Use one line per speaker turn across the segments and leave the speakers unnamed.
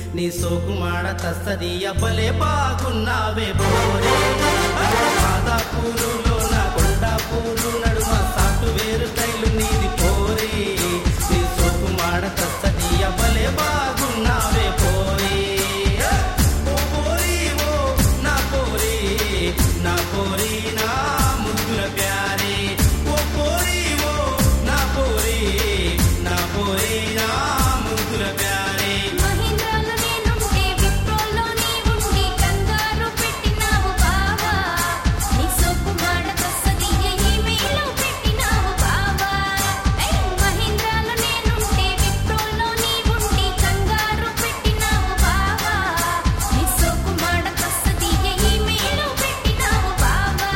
నీ సోకు మాడ తస్తదీయ భలే బాగున్నావే పోరే మాదాపూరులో నా కొండాపూరు నడుమ సాటు వేరు తైలు నీది పోరే నీ సోకు మాడ తస్తదీయ భలే బాగున్నావే పోరే ఓ పోరి ఓ నా పోరి నా పోరి నా ముద్దుల ప్యారే ఓ పోరి ఓ నా పోరి నా పోరి నా ముద్దుల ప్యారే
మహీంద్రాలో నేనుంటే విప్రోలో నీవుండి కంగారు పెట్టినావు బావా నీ సోకు మాడ కసదియ ఈమెయిల్లో పెట్టినావు బావా ఏయ్ మహీంద్రాలో నేనుంటే విప్రోలో నీవుండి కంగారు పెట్టినావు బావా నీ సోకు మాడ కసదియ ఈమెయిల్లో పెట్టినావు బావా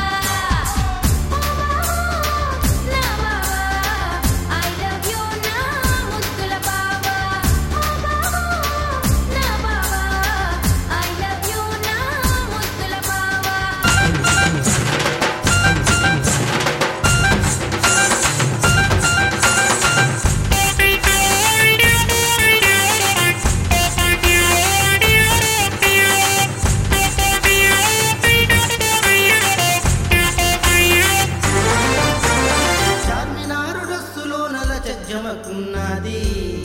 నా బావా ఐ లవ్ యు నా ముద్దుల బావా నా బావా ఐ లవ్ యు నా ముద్దుల బావా
చార్మినారు డ్రస్సులో నల చజ్జమకున్నది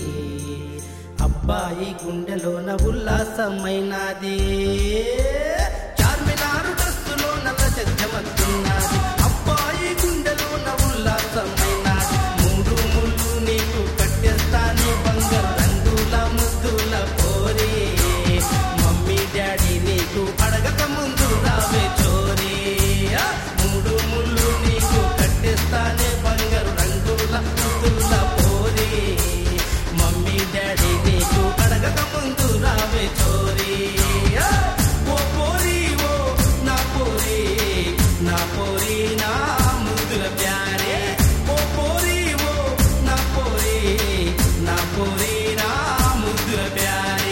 అబ్బాయి గుండెలోన ఉల్లాసమైనది చార్మినారు డ్రస్సులో నల చజ్జమకున్నది అబ్బాయి గుండెలోన ఉల్లాసమైనది మూడు ముళ్ళు నీకు కట్టేస్తానే బంగారు రంగుల ముద్దుల పోరే మమ్మీ డాడీ నీకు అడగక ముందు రావే చోరీ ఆ, మూడు ముళ్ళు నీకు కట్టేస్తానే బంగారు రంగుల ముద్దుల పోరే మమ్మీ డాడీ నీకు అడగక ముందు రావే చోరీ ఆ, ఓ పోరి ఓ నా పోరి నా పోరి నా ముద్దుల ప్యారే ఓ పోరి ఓ నా పోరి నా పోరి నా ముద్దుల ప్యారే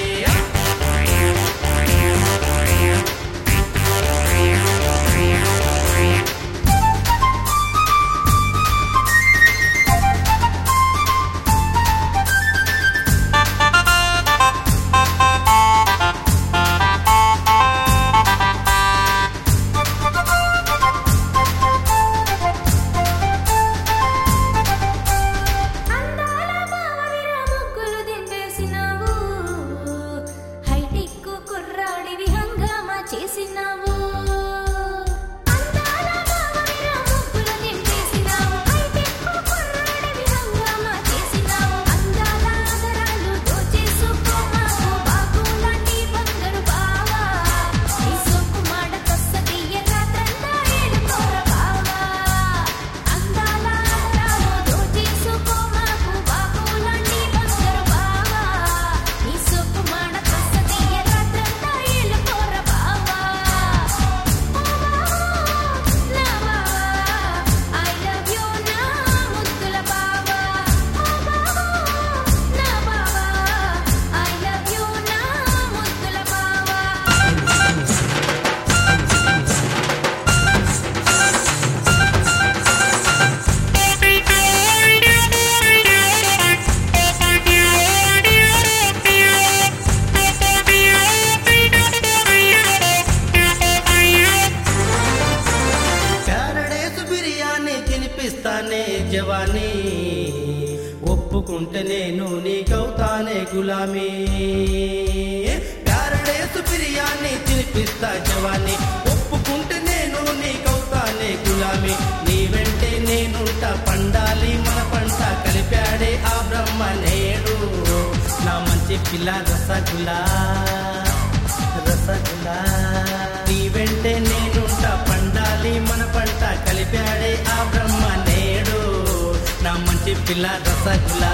అందాల బావవిరా ముగ్గులు దింపేసినావు హైటెక్ కుర్రాడివి హంగామా చేసినావు అందాల బావవిరా ముగ్గులు దింపేసినావు హైటెక్ కుర్రాడివి హంగామా చేసినావు అందాల ఆదరాలు దోచేసుకోమాకు బాగులాంటి బంగారు బావా నీ సోకు మాడ కస్తదీయ రాత్రంతా ఏడుకోర బావా అందాల ఆదరాలు దోచేసుకోమాకు బాగులాంటి బంగారు బావా నీ సోకు మాడ కస్తదీయ రాత్రంతా ఏడుకోర బావా నా బావా ఐ లవ్ యు నా ముద్దుల బావా నా బావా ఐ లవ్ యు నా ముద్దుల బావా
ప్యారడేసు బిర్యానీ తినిపిస్తానే జవానీ ఒప్పుకుంటే నేను నీకవుతానే గులామీ ప్యారడేసు బిర్యానీ తినిపిస్తా జవానీ ఒప్పుకుంటే నేను నీకవుతానే గులామీ నీ వెంటే నేనుంట పండాలి మన పంట కలిపాడే ఆ బ్రహ్మ నేడు నా మంచి పిల్ల రసగులా రసగులా నీ వెంటే నేనుంట పండాలి మన పంట కలిపాడే ఆ బ్రహ్మ నేడు నా మంచి పిల్ల రసగులా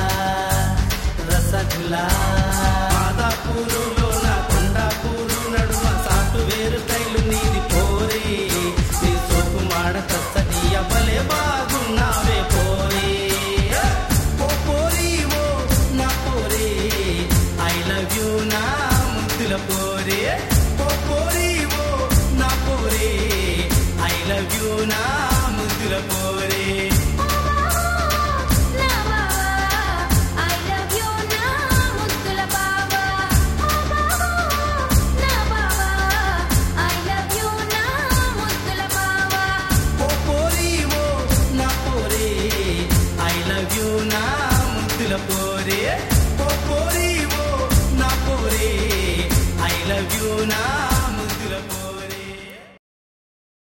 రసగులా మాదాపూరులో నా కొండాపూరు నడుమ సాటు వేరు తైలు నీది పోరి నీ సోకు మాడ తస్తదీయ భలే బాగున్నావే పోరి ఓ పోరి ఓ నా పోరి ఐ లవ్ యు నా ముద్దుల పోరి ఓ పోరి ఓ నా పోరి ఐ లవ్ యు నా